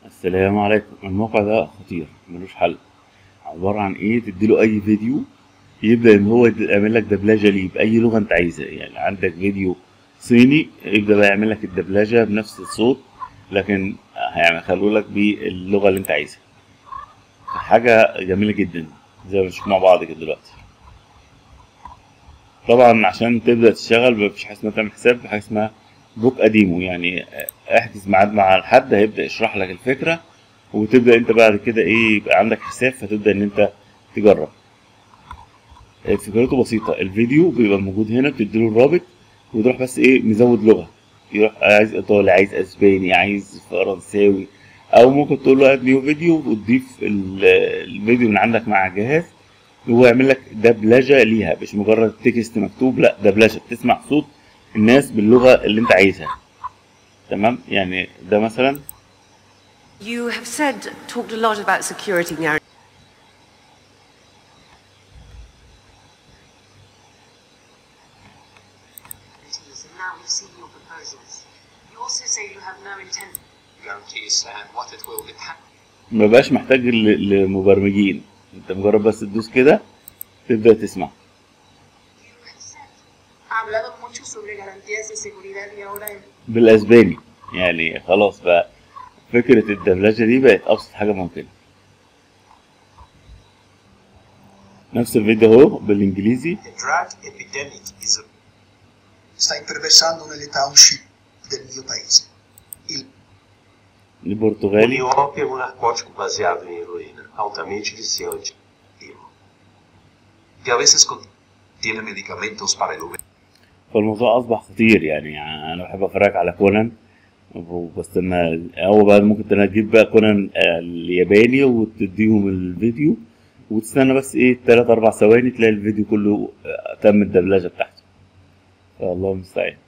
السلام عليكم الموقع ده خطير ملوش حل عبارة عن ايه تديله اي فيديو يبدأ ان هو يعمل لك دبلجة ليه بأي لغة انت عايزها يعني عندك فيديو صيني يبدأ بقى يعمل لك الدبلجة بنفس الصوت لكن هيخلوا لك باللغة اللي انت عايزها حاجة جميلة جدا زي ما نشوف مع بعض كده دلوقتي طبعا عشان تبدأ تشتغل مفيش حاجة اسمها تعمل حساب في حاجة اسمها بوك قديمه يعني احجز ميعاد مع حد هيبدأ يشرح لك الفكرة وتبدأ انت بعد كده ايه يبقى عندك حساب فتبدأ ان انت تجرب فكرته بسيطة الفيديو بيبقى موجود هنا بتديله الرابط وتروح بس ايه مزود لغة يروح عايز ايطالي عايز اسباني عايز فرنساوي او ممكن تقول له اد نيو فيديو وتضيف الفيديو من عندك مع الجهاز وهو يعمل لك دبلجة ليها مش مجرد تكست مكتوب لا دبلجة بتسمع صوت الناس باللغة اللي انت عايزها تمام يعني ده مثلا You have said, talked a lot about security now. and now we've seen your proposals. You also say you have no intent. guarantees and what it will depend ما بقاش محتاج ل- لمبرمجين انت مجرد بس تدوس كده تبدأ تسمع You have said. Ha hablado mucho sobre garantías de seguridad y ahora en بالاسباني يعني خلاص بقى فكرة الدبلجة دي بقت أبسط حاجة ممكنة نفس الفيديو اهو بالانجليزي the drug epidemic is a sta imperversando nelle township del mio paese. Il O البرتغالي nióbio é um narcótico baseado em heroína, altamente viciante. Que a veces contiene medicamentos para el humano. فالموضوع أصبح خطير يعني أنا بحب أتفرج على كونان وبستنى هو بقى ممكن تجيب بقى كونان آه، الياباني وتديهم الفيديو وتستنى بس إيه تلات أربع ثواني تلاقي الفيديو كله آه، تم الدبلجة بتاعته فالله المستعان